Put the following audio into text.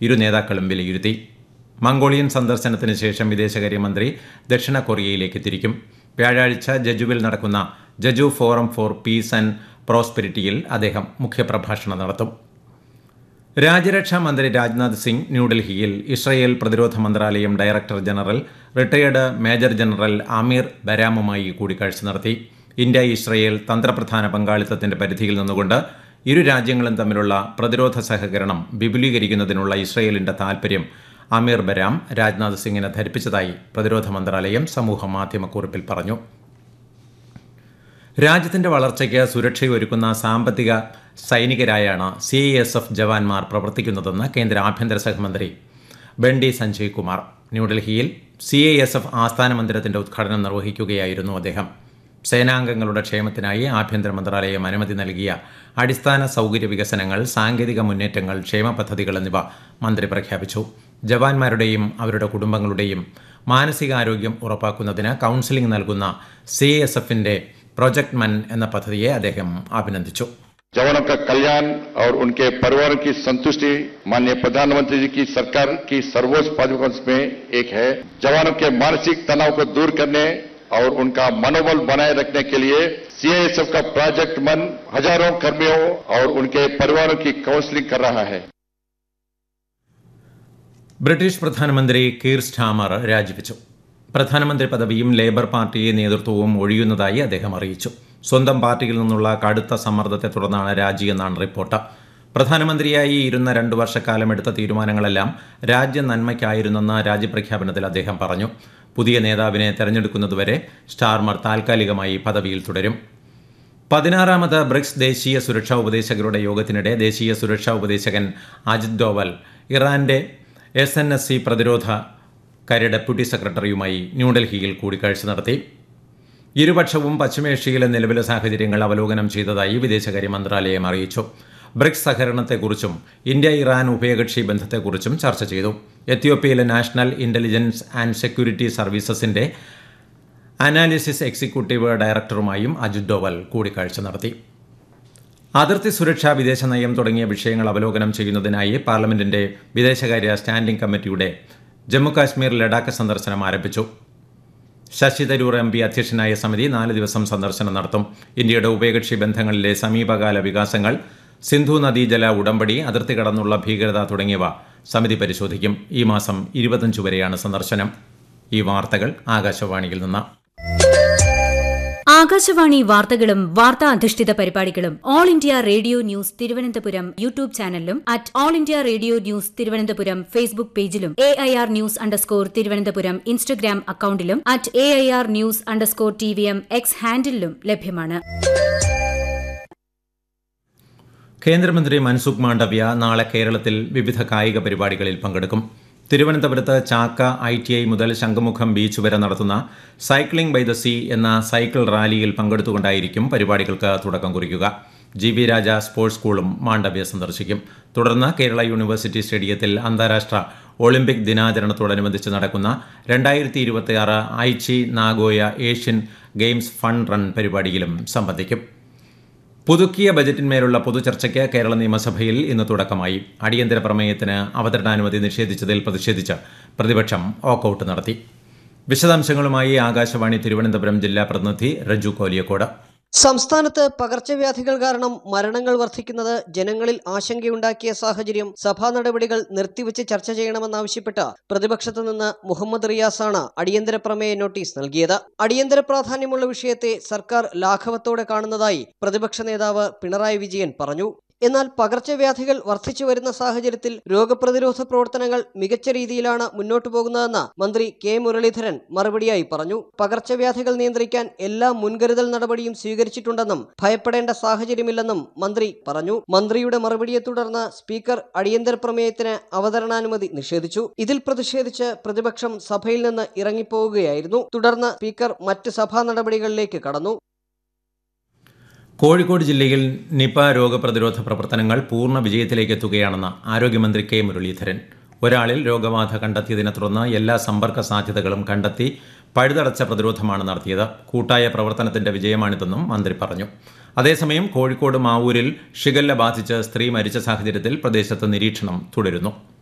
ഇരു നേതാക്കളും വിലയിരുത്തി മംഗോളിയൻ സന്ദർശനത്തിന് ശേഷം വിദേശകാര്യമന്ത്രി ദക്ഷിണ കൊറിയയിലേക്ക് തിരിക്കും വ്യാഴാഴ്ച ജജുവിൽ നടക്കുന്ന Jeju forum for peace and പ്രോസ്പെരിറ്റിയിൽ അദ്ദേഹം മുഖ്യപ്രഭാഷണം നടത്തും രാജ്യരക്ഷാ മന്ത്രി രാജ്നാഥ് സിംഗ് ന്യൂഡൽഹിയിൽ ഇസ്രയേൽ പ്രതിരോധ മന്ത്രാലയം director general retired major general Amir ബരാമുമായി കൂടിക്കാഴ്ച നടത്തി ഇന്ത്യ ഇസ്രയേൽ തന്ത്രപ്രധാന പങ്കാളിത്തത്തിന്റെ പരിധിയിൽ നിന്നുകൊണ്ട് ഇരു രാജ്യങ്ങളും തമ്മിലുള്ള പ്രതിരോധ സഹകരണം വിപുലീകരിക്കുന്നതിനുള്ള ഇസ്രയേലിന്റെ താൽപര്യം ആമീർ ബരാം രാജ്നാഥ് സിംഗിനെ ധരിപ്പിച്ചതായി പ്രതിരോധ മന്ത്രാലയം സമൂഹ മാധ്യമക്കുറിപ്പിൽ പറഞ്ഞു രാജ്യത്തിന്റെ വളർച്ചയ്ക്ക് സുരക്ഷയൊരുക്കുന്ന സാമ്പത്തിക സൈനികരായാണ് സി എസ് എഫ് ജവാന്മാർ പ്രവർത്തിക്കുന്നതെന്ന് കേന്ദ്ര ആഭ്യന്തര സഹമന്ത്രി ബെണ്ടി സഞ്ജയ് കുമാർ ന്യൂഡൽഹിയിൽ സി എ എസ് എഫ് ആസ്ഥാന മന്ദിരത്തിന്റെ ഉദ്ഘാടനം നിർവഹിക്കുകയായിരുന്നു അദ്ദേഹം സേനാംഗങ്ങളുടെ ക്ഷേമത്തിനായി ആഭ്യന്തര മന്ത്രാലയം അനുമതി നൽകിയ അടിസ്ഥാന സൗകര്യ വികസനങ്ങൾ സാങ്കേതിക മുന്നേറ്റങ്ങൾ ക്ഷേമ പദ്ധതികൾ എന്നിവ മന്ത്രി പ്രഖ്യാപിച്ചു ജവാന്മാരുടെയും അവരുടെ കുടുംബങ്ങളുടെയും മാനസികാരോഗ്യം ഉറപ്പാക്കുന്നതിന് കൗൺസിലിംഗ് നൽകുന്ന സി എസ് എഫിന്റെ പ്രോജക്ട് മൻ എന്ന പദ്ധതിയെ അദ്ദേഹം അഭിനന്ദിച്ചു जवानों का कल्याण और उनके परिवार की संतुष्टि माननीय प्रधानमंत्री जी की सरकार की सर्वोच्च प्राथमिकता में एक है जवानों के मानसिक तनाव को दूर करने और उनका मनोबल बनाए रखने के लिए सीआईएसएफ का प्रोजेक्ट मन हजारों कर्मियों और उनके परिवारों की काउंसलिंग कर रहा है ബ്രിട്ടീഷ് പ്രധാനമന്ത്രി കീർ സ്റ്റാമർ രാജിവെച്ചു പ്രധാനമന്ത്രി പദവിയും ലേബർ പാർട്ടി നേതൃത്വവും ഒഴിയുന്നതായി അദ്ദേഹം അറിയിച്ചു സ്വന്തം പാർട്ടിയിൽ നിന്നുള്ള കടുത്ത സമ്മർദ്ദത്തെ തുടർന്നാണ് രാജിയെന്നാണ് റിപ്പോർട്ട് പ്രധാനമന്ത്രിയായി ഇരുന്ന രണ്ടു വർഷക്കാലം എടുത്ത തീരുമാനങ്ങളെല്ലാം രാജ്യ നന്മയ്ക്കായിരുന്നെന്ന് രാജ്യപ്രഖ്യാപനത്തിൽ അദ്ദേഹം പറഞ്ഞു പുതിയ നേതാവിനെ തെരഞ്ഞെടുക്കുന്നതുവരെ സ്റ്റാർമർ താൽക്കാലികമായി പദവിയിൽ തുടരും പതിനാറാമത് ബ്രിക്സ് ദേശീയ സുരക്ഷാ ഉപദേശകരുടെ യോഗത്തിനിടെ ദേശീയ സുരക്ഷാ ഉപദേശകൻ അജിത് ഡോവൽ ഇറാന്റെ എസ് എൻ എസ് സി പ്രതിരോധ കാര്യ ഡെപ്യൂട്ടി സെക്രട്ടറിയുമായി ന്യൂഡൽഹിയിൽ കൂടിക്കാഴ്ച നടത്തി ഇരുപക്ഷവും പശ്ചിമേഷ്യയിലെ നിലവിലെ സാഹചര്യങ്ങൾ അവലോകനം ചെയ്തതായി വിദേശകാര്യ മന്ത്രാലയം അറിയിച്ചു ബ്രിക്സ് സഹകരണത്തെക്കുറിച്ചും ഇന്ത്യ ഇറാൻ ഉഭയകക്ഷി ബന്ധത്തെക്കുറിച്ചും ചർച്ച ചെയ്തു എത്യോപ്യയിലെ നാഷണൽ ഇന്റലിജൻസ് ആൻഡ് സെക്യൂരിറ്റി സർവീസസിന്റെ അനാലിസിസ് എക്സിക്യൂട്ടീവ് ഡയറക്ടറുമായും അജിത് ഡോവൽ കൂടിക്കാഴ്ച നടത്തി അതിർത്തി സുരക്ഷ വിദേശ നയം തുടങ്ങിയ വിഷയങ്ങൾ അവലോകനം ചെയ്യുന്നതിനായി പാർലമെന്റിന്റെ വിദേശകാര്യ സ്റ്റാൻഡിംഗ് കമ്മിറ്റിയുടെ ജമ്മുകാശ്മീർ ലഡാക്ക് സന്ദർശനം ആരംഭിച്ചു ശശി തരൂർ എം പി അധ്യക്ഷനായ സമിതി നാല് ദിവസം സന്ദർശനം നടത്തും ഇന്ത്യയുടെ ഉഭയകക്ഷി ബന്ധങ്ങളിലെ സമീപകാല വികാസങ്ങൾ സിന്ധു നദീജല ഉടമ്പടി അതിർത്തി കടന്നുള്ള ഭീകരത തുടങ്ങിയവ സമിതി പരിശോധിക്കും ഈ മാസം ഇരുപത്തഞ്ച് വരെയാണ് സന്ദർശനം ഈ വാർത്തകൾ ആകാശവാണിയിൽ നിന്ന് ആകാശവാണി വാർത്തകളും വാർത്താ അധിഷ്ഠിത പരിപാടികളും All India Radio news Thiruvananthapuram YouTube ചാനലിലും at All India Radio news Thiruvananthapuram Facebook പേജിലും A I R news underscore Thiruvananthapuram Instagram അക്കൌണ്ടിലും at A I R news underscore T V M X ഹാൻഡിലും ലഭ്യമാണ് കേന്ദ്രമന്ത്രി മൻസുഖ് മാണ്ഡവ്യ നാളെ കേരളത്തിൽ വിവിധ കായിക പരിപാടികളിൽ പങ്കെടുക്കും തിരുവനന്തപുരത്ത് ചാക്ക ഐ ടി ഐ മുതൽ ശംഖുമുഖം ബീച്ച് വരെ നടത്തുന്ന സൈക്ലിംഗ് ബൈ ദ സീ എന്ന സൈക്കിൾ റാലിയിൽ പങ്കെടുത്തുകൊണ്ടായിരിക്കും പരിപാടികൾക്ക് തുടക്കം കുറിക്കുക ജി വി രാജ സ്പോർട്സ് സ്കൂളും മാണ്ഡവ്യ സന്ദർശിക്കും തുടർന്ന് കേരള യൂണിവേഴ്സിറ്റി സ്റ്റേഡിയത്തിൽ അന്താരാഷ്ട്ര ഒളിമ്പിക് ദിനാചരണത്തോടനുബന്ധിച്ച് നടക്കുന്ന രണ്ടായിരത്തി ഇരുപത്തിയാറ് Aichi Nagoya Asian Games fun run പരിപാടിയിലും സംബന്ധിക്കും പുതുക്കിയ ബജറ്റിന്മേലുള്ള പൊതുചർച്ചയ്ക്ക് കേരള നിയമസഭയിൽ ഇന്ന് തുടക്കമായി അടിയന്തര പ്രമേയത്തിന് അവതരണാനുമതി നിഷേധിച്ചതിൽ പ്രതിഷേധിച്ച് പ്രതിപക്ഷം വാക്കൌട്ട് നടത്തി വിശദാംശങ്ങളുമായി ആകാശവാണി തിരുവനന്തപുരം ജില്ലാ പ്രതിനിധി രജു കോലിയക്കോട് സംസ്ഥാനത്ത് പകർച്ചവ്യാധികൾ കാരണം മരണങ്ങൾ വർദ്ധിക്കുന്നത് ജനങ്ങളിൽ ആശങ്കയുണ്ടാക്കിയ സാഹചര്യം സഭാ നടപടികൾ നിർത്തിവച്ച് ചർച്ച ചെയ്യണമെന്നാവശ്യപ്പെട്ട് പ്രതിപക്ഷത്തു നിന്ന് മുഹമ്മദ് റിയാസാണ് അടിയന്തര പ്രമേയ നോട്ടീസ് നൽകിയത് അടിയന്തര പ്രാധാന്യമുള്ള വിഷയത്തെ സർക്കാർ ലാഘവത്തോടെ കാണുന്നതായി പ്രതിപക്ഷ നേതാവ് പിണറായി വിജയൻ പറഞ്ഞു എന്നാൽ പകർച്ചവ്യാധികൾ വർദ്ധിച്ചു വരുന്ന സാഹചര്യത്തിൽ രോഗപ്രതിരോധ പ്രവർത്തനങ്ങൾ മികച്ച രീതിയിലാണ് മുന്നോട്ടു പോകുന്നതെന്ന് മന്ത്രി കെ മുരളീധരൻ മറുപടിയായി പറഞ്ഞു പകർച്ചവ്യാധികൾ നിയന്ത്രിക്കാൻ എല്ലാ മുൻകരുതൽ നടപടിയും സ്വീകരിച്ചിട്ടുണ്ടെന്നും ഭയപ്പെടേണ്ട സാഹചര്യമില്ലെന്നും മന്ത്രി പറഞ്ഞു മന്ത്രിയുടെ മറുപടിയെ തുടർന്ന് സ്പീക്കർ അടിയന്തര പ്രമേയത്തിന് അവതരണാനുമതി നിഷേധിച്ചു ഇതിൽ പ്രതിഷേധിച്ച് പ്രതിപക്ഷം സഭയിൽ നിന്ന് ഇറങ്ങിപ്പോവുകയായിരുന്നു തുടർന്ന് സ്പീക്കർ മറ്റ് സഭാ നടപടികളിലേക്ക് കടന്നു കോഴിക്കോട് ജില്ലയിൽ നിപ രോഗപ്രതിരോധ പ്രവർത്തനങ്ങൾ പൂർണ്ണ വിജയത്തിലേക്ക് എത്തുകയാണെന്ന് ആരോഗ്യമന്ത്രി കെ മുരളീധരൻ ഒരാളിൽ രോഗബാധ കണ്ടെത്തിയതിനെ തുടർന്ന് എല്ലാ സമ്പർക്ക സാധ്യതകളും കണ്ടെത്തി പഴുതടച്ച പ്രതിരോധമാണ് നടത്തിയത് കൂട്ടായ പ്രവർത്തനത്തിന്റെ വിജയമാണിതെന്നും മന്ത്രി പറഞ്ഞു അതേസമയം കോഴിക്കോട് മാവൂരിൽ ഷിഗല്ല ബാധിച്ച് സ്ത്രീ മരിച്ച സാഹചര്യത്തിൽ പ്രദേശത്ത് നിരീക്ഷണം തുടരുന്നു